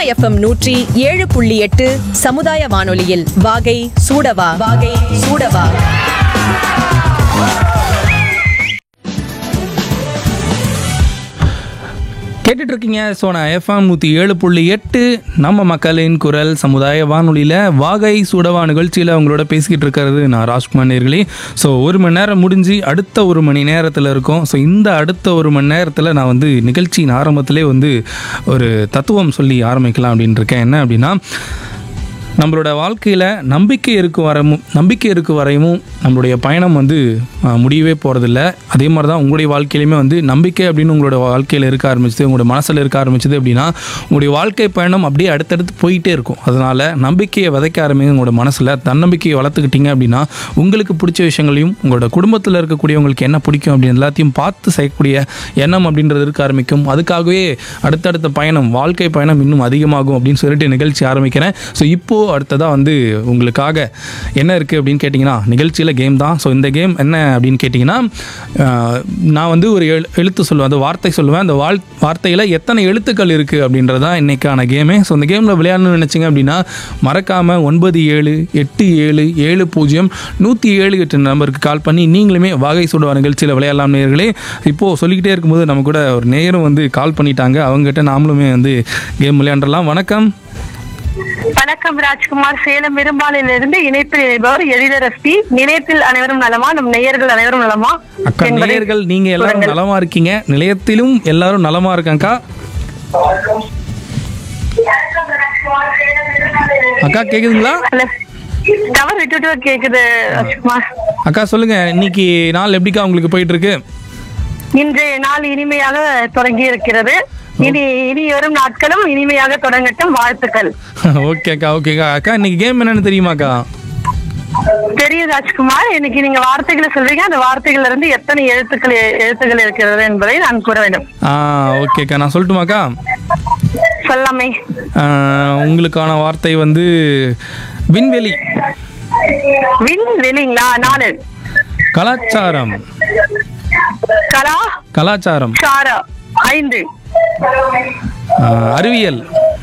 FM நூற்றி ஏழு புள்ளி எட்டு சமுதாய வானொலியில் வாகை சூடவா வாகை சூடவா கேட்டுட்டு இருக்கீங்க சோனா எஃப்எம் நூற்றி ஏழு புள்ளி எட்டு நம்ம மக்களின் குரல் சமுதாய வானொலியில் வாகை சுடவா நிகழ்ச்சியில் அவங்களோட பேசிக்கிட்டு இருக்கிறது நான் ராஜ்குமார் நேர்களே ஸோ ஒரு மணி நேரம் முடிஞ்சு அடுத்த ஒரு மணி நேரத்தில் இருக்கோம் ஸோ இந்த அடுத்த ஒரு மணி நேரத்தில் நான் வந்து நிகழ்ச்சியின் ஆரம்பத்திலே வந்து ஒரு தத்துவம் சொல்லி ஆரம்பிக்கலாம் அப்படின்னு இருக்கேன் என்ன அப்படின்னா நம்மளோட வாழ்க்கையில் நம்பிக்கை இருக்கு வரமும் நம்பிக்கை இருக்கு வரையும் நம்மளுடைய பயணம் வந்து ஆஹ், முடியவே போகிறதில்ல அதே மாதிரி தான் உங்களுடைய வாழ்க்கையிலுமே வந்து நம்பிக்கை அப்படின்னு உங்களோட வாழ்க்கையில் இருக்க ஆரம்பிச்சது உங்களோட மனசில் இருக்க ஆரம்பிச்சது அப்படின்னா உங்களுடைய வாழ்க்கை பயணம் அப்படியே அடுத்தடுத்து போயிட்டே இருக்கும் அதனால் நம்பிக்கையை விதைக்க ஆரம்பிங்க உங்களோட மனசில் தன்னம்பிக்கையை வளர்த்துக்கிட்டீங்க அப்படின்னா உங்களுக்கு பிடிச்ச விஷயங்களையும் உங்களோட குடும்பத்தில் இருக்கக்கூடியவங்களுக்கு என்ன பிடிக்கும் அப்படின்னு எல்லாத்தையும் பார்த்து செய்யக்கூடிய எண்ணம் அப்படின்றது இருக்க ஆரம்பிக்கும் அதுக்காகவே அடுத்தடுத்த பயணம் வாழ்க்கை பயணம் இன்னும் அதிகமாகும் அப்படின்னு சொல்லிட்டு நிகழ்ச்சி ஆரம்பிக்கிறேன் ஸோ இப்போது அடுத்ததாக வந்து உங்களுக்காக என்ன இருக்குது அப்படின்னு கேட்டிங்கன்னா நிகழ்ச்சியில் கேம் தான் ஸோ இந்த கேம் என்ன அப்படின்னு கேட்டிங்கன்னா ஆஹ், நான் வந்து ஒரு எழு எழுத்து சொல்லுவேன் அந்த வார்த்தை சொல்லுவேன் அந்த வாழ் வார்த்தையில் எத்தனை எழுத்துக்கள் இருக்குது அப்படின்றது தான் இன்றைக்கான கேமே ஸோ இந்த கேமில் விளையாடணும்னு நினச்சிங்க அப்படின்னா மறக்காமல் ஒன்பது ஏழு எட்டு ஏழு ஏழு பூஜ்ஜியம் நூற்றி ஏழு எட்டு நம்பருக்கு கால் பண்ணி நீங்களுமே வாகை சுடுவா நிகழ்ச்சியில் விளையாடலாம் நேர்களே இப்போது சொல்லிக்கிட்டே இருக்கும்போது நம்ம கூட ஒரு நேரம் வந்து கால் பண்ணிட்டாங்க அவங்ககிட்ட நாமளுமே வந்து கேம் விளையாண்டலாம் வணக்கம் வணக்கம் ராஜ்குமார் சேலம் பெரும்பாலையில இருந்து இணைப்பில் இணைப்பவர் எழிலரசி நிலையத்தில் அனைவரும் நலமா நம் நேயர்கள் அனைவரும் நலமா அக்கா என்பதை நேயர்கள் நீங்க எல்லாரும் கூறுங்கள். நலமா இருக்கீங்க நிலையத்திலும் எல்லாரும் நலமா இருக்காங்கக்கா அக்கா கேக்குதுங்களா அல்ல, டவர் விட்டு விட்டு கேக்குது ராஜ்குமார் அக்கா சொல்லுங்க இன்னைக்கு நாள் எப்படிக்கா உங்களுக்கு போயிட்டு இருக்கு இன்றைய நாள் இனிமையாக தொடங்கி இருக்கிறது இனி இனி வரும் நாட்களும் இனிமையாக தொடங்கட்டும் வாழ்த்துக்கள் ஓகேக்கா ஓகேக்கா அக்கா இன்னைக்கு கேம் என்னன்னு தெரியுமாக்கா தெரியும் ராஜ்குமார் இன்னைக்கு நீங்க வார்த்தைகளை சொல்றீங்க அந்த வார்த்தைகள்ல இருந்து எத்தனை எழுத்துக்கள் எழுத்துக்கள் இருக்கிறது என்பதை நான் கூற வேண்டும் ஆ ஓகேக்கா நான் சொல்லட்டுமாக்கா சொல்லாமே ஆ, உங்களுக்கான வார்த்தை வந்து விண்வெளி விண் வெளிங்களா நாலு கலாச்சாரம் கலா கலாச்சாரம் சாரா ஐந்து ஆ, அறிவியல்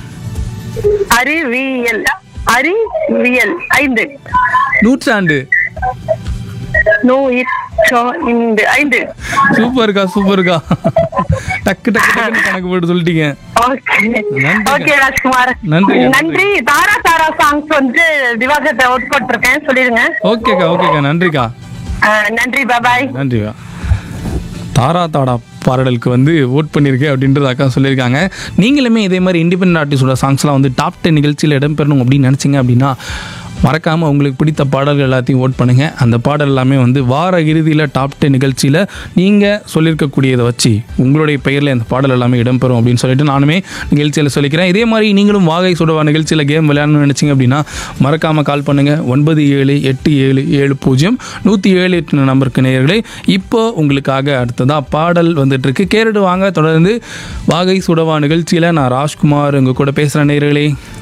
அறிவியல் அறிவியல் ஐந்து நூற்றாண்டு நூயிர் சோ- இந்த ஐந்து சூப்பர்க்கா சூப்பர்க்கா டக்கு டக்கு டக்குன்னு கணக்கு போட்டு சொல்லிட்டீங்க ஓகே நன்றிங்க. ஓகே ராஜ்குமார் நன்றிங்க, நன்றி தாரா தாரா சாங்ஸ் வந்து திவாகத்தை அவுட் போட்டிருக்கேன் சொல்லிடுங்க ஓகேக்கா ஓகேக்கா நன்றிக்கா அஹ், நன்றி பாபாய் நன்றிக்கா தாரா தாடா பாடலுக்கு வந்து ஓட் பண்ணியிருக்கேன் அப்படின்றது அக்கா சொல்லியிருக்காங்க நீங்களுமே இதே மாதிரி இண்டிபெண்ட் ஆர்டிஸ்டோட சாங்ஸ்லாம் வந்து டாப் டென் நிகழ்ச்சியில் இடம்பெறணும் அப்படின்னு நினச்சிங்க அப்படின்னா மறக்காமல் உங்களுக்கு பிடித்த பாடல்கள் எல்லாத்தையும் ஓட் பண்ணுங்கள் அந்த பாடல் எல்லாமே வந்து வார இறுதியில் டாப் டென் நிகழ்ச்சியில் நீங்கள் சொல்லியிருக்கக்கூடியதை வச்சு உங்களுடைய பெயரில் அந்த பாடல் எல்லாமே இடம்பெறும் அப்படின்னு சொல்லிட்டு நானுமே நிகழ்ச்சியில் சொல்லிக்கிறேன் இதே மாதிரி நீங்களும் வாகை சுடவா நிகழ்ச்சியில் கேம் விளையாடணும்னு நினச்சிங்க அப்படின்னா மறக்காமல் கால் பண்ணுங்கள் ஒன்பது ஏழு எட்டு ஏழு ஏழு பூஜ்ஜியம் நூற்றி ஏழு எட்டு நம்பருக்கு நேயர்களே இப்போ உங்களுக்காக அடுத்ததாக பாடல் வந்துட்டு இருக்கு கேரடு வாங்க தொடர்ந்து வாகை சுடவா நிகழ்ச்சியில் நான் ராஜ்குமார் உங்கள் கூட பேசுகிற நேயர்களே